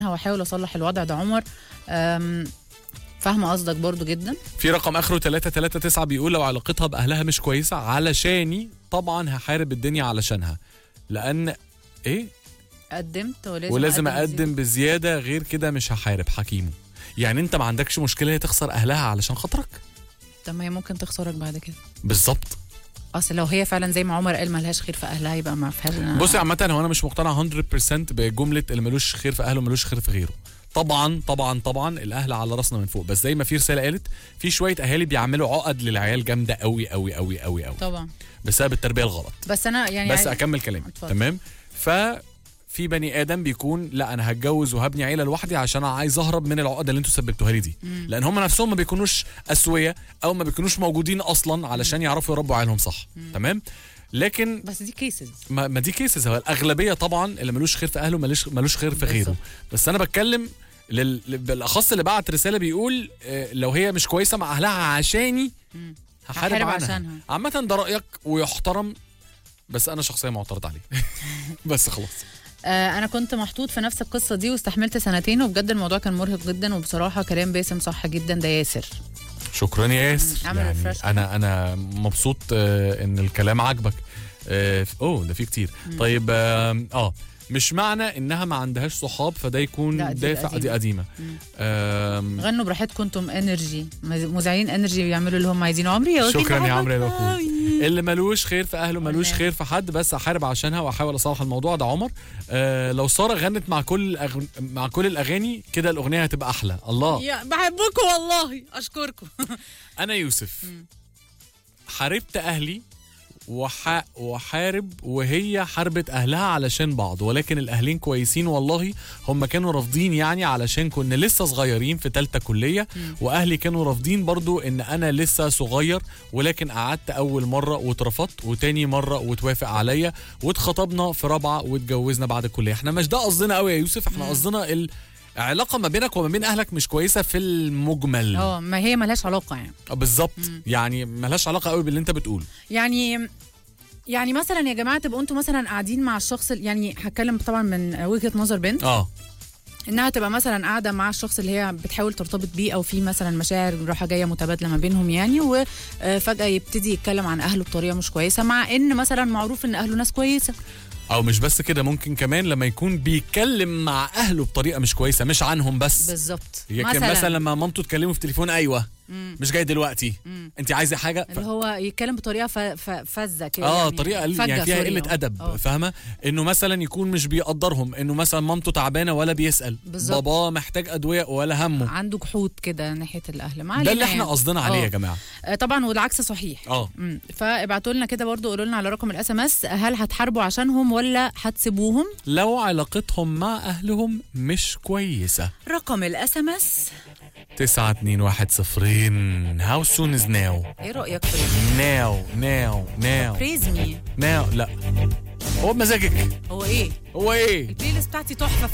واحاول اصلح الوضع ده عمر أم، فاهمه قصدك برضو جدا في رقم اخره 339 بيقول لو علاقتها باهلها مش كويسه علشاني طبعا هحارب الدنيا علشانها لان ايه قدمت ولازم ولازم أقدم اقدم بزياده غير كده مش هحارب حكيمه يعني انت ما عندكش مشكله هي تخسر اهلها علشان خاطرك طب ما هي ممكن تخسرك بعد كده بالظبط اصل لو هي فعلا زي ما عمر قال ملهاش خير في اهلها يبقى ما فيهاش بصي عامه هو انا مش مقتنع 100% بجمله اللي ملوش خير في اهله ملوش خير في غيره طبعا طبعا طبعا الاهل على راسنا من فوق بس زي ما في رساله قالت في شويه اهالي بيعملوا عقد للعيال جامده قوي قوي قوي قوي قوي طبعا بسبب التربيه الغلط بس انا يعني بس عاي- اكمل كلامي اتفضل. تمام ف في بني ادم بيكون لا انا هتجوز وهبني عيله لوحدي عشان انا عايز اهرب من العقده اللي انتوا سببتوها لي دي لان هم نفسهم ما بيكونوش اسويه او ما بيكونوش موجودين اصلا علشان يعرفوا يربوا عيالهم صح تمام لكن بس دي كيسز ما, ما دي كيسز هو الاغلبيه طبعا اللي ملوش خير في اهله ملوش ملوش خير في غيره بالظبط. بس انا بتكلم لل... بالاخص اللي بعت رساله بيقول آه، لو هي مش كويسه مع اهلها عشاني هحارب هحارب عنها عشانها. عامه ده رايك ويحترم بس انا شخصيا معترض عليه بس خلاص آه انا كنت محطوط في نفس القصه دي واستحملت سنتين وبجد الموضوع كان مرهق جدا وبصراحه كلام باسم صح جدا ده ياسر شكرا يا ياسر مم، اعمل يعني refresh. انا انا مبسوط آه، ان الكلام عجبك آه، اوه ده في كتير طيب آه, اه مش معنى انها ما عندهاش صحاب فده يكون لا، دي دافع قديمة. دي قديمه آم، غنوا براحتكم انتم انرجي مذيعين انرجي بيعملوا اللي هم عايزينه عمري يا وكيل شكرا يا بحبك عمرو يا لوكو قوي. اللي ملوش خير في اهله ملوش قلنا. خير في حد بس احارب عشانها واحاول اصلح الموضوع ده عمر آه لو ساره غنت مع كل الأغن... مع كل الاغاني كده الاغنيه هتبقى احلى الله يا بحبكم والله اشكركم انا يوسف حاربت اهلي وح... وحارب وهي حاربت اهلها علشان بعض ولكن الاهلين كويسين والله هم كانوا رافضين يعني علشان كنا لسه صغيرين في تالتة كلية واهلي كانوا رافضين برضو ان انا لسه صغير ولكن قعدت اول مرة واترفضت وتاني مرة وتوافق عليا واتخطبنا في رابعة واتجوزنا بعد الكلية احنا مش ده قصدنا قوي يا يوسف احنا قصدنا ال... علاقة ما بينك وما بين اهلك مش كويسة في المجمل اه ما هي ملهاش علاقه يعني آه، بالظبط يعني ملهاش علاقه قوي باللي انت بتقوله يعني يعني مثلا يا جماعه تبقوا انتوا مثلا قاعدين مع الشخص ال- يعني هتكلم طبعا من وجهه نظر بنت اه انها تبقى مثلا قاعده مع الشخص اللي هي بتحاول ترتبط بيه او في مثلا مشاعر رايحه جايه متبادله ما بينهم يعني وفجاه يبتدي يتكلم عن اهله بطريقه مش كويسه مع ان مثلا معروف ان اهله ناس كويسه او مش بس كده ممكن كمان لما يكون بيتكلم مع اهله بطريقه مش كويسه مش عنهم بس بالظبط هي كان مثلا لما مامته تكلمه في تليفون ايوه مش جاي دلوقتي انت عايزه حاجه ف... اللي هو يتكلم بطريقه ف- ف- فزه كده اه يعني طريقه قل- فجة، يعني فيها سوري، قله آه. ادب آه. فاهمه انه مثلا يكون مش بيقدرهم انه مثلا مامته تعبانه ولا بيسال بالظبط. باباه محتاج ادويه ولا همه عنده جحود كده ناحيه الاهل ما ده اللي علينا احنا يعني. قصدنا عليه آه. يا جماعه آه، طبعا والعكس صحيح اه مم. فابعتوا لنا كده برضو قولوا لنا على رقم الاس ام اس هل هتحاربوا عشانهم ولا هتسيبوهم لو علاقتهم مع اهلهم مش كويسه رقم الاس ام اس 9210 هاو سون از ناو ايه رايك في ناو ناو ناو بريز مي ناو لا هو بمزاجك هو ايه هو ايه البلاي ليست بتاعتي تحفه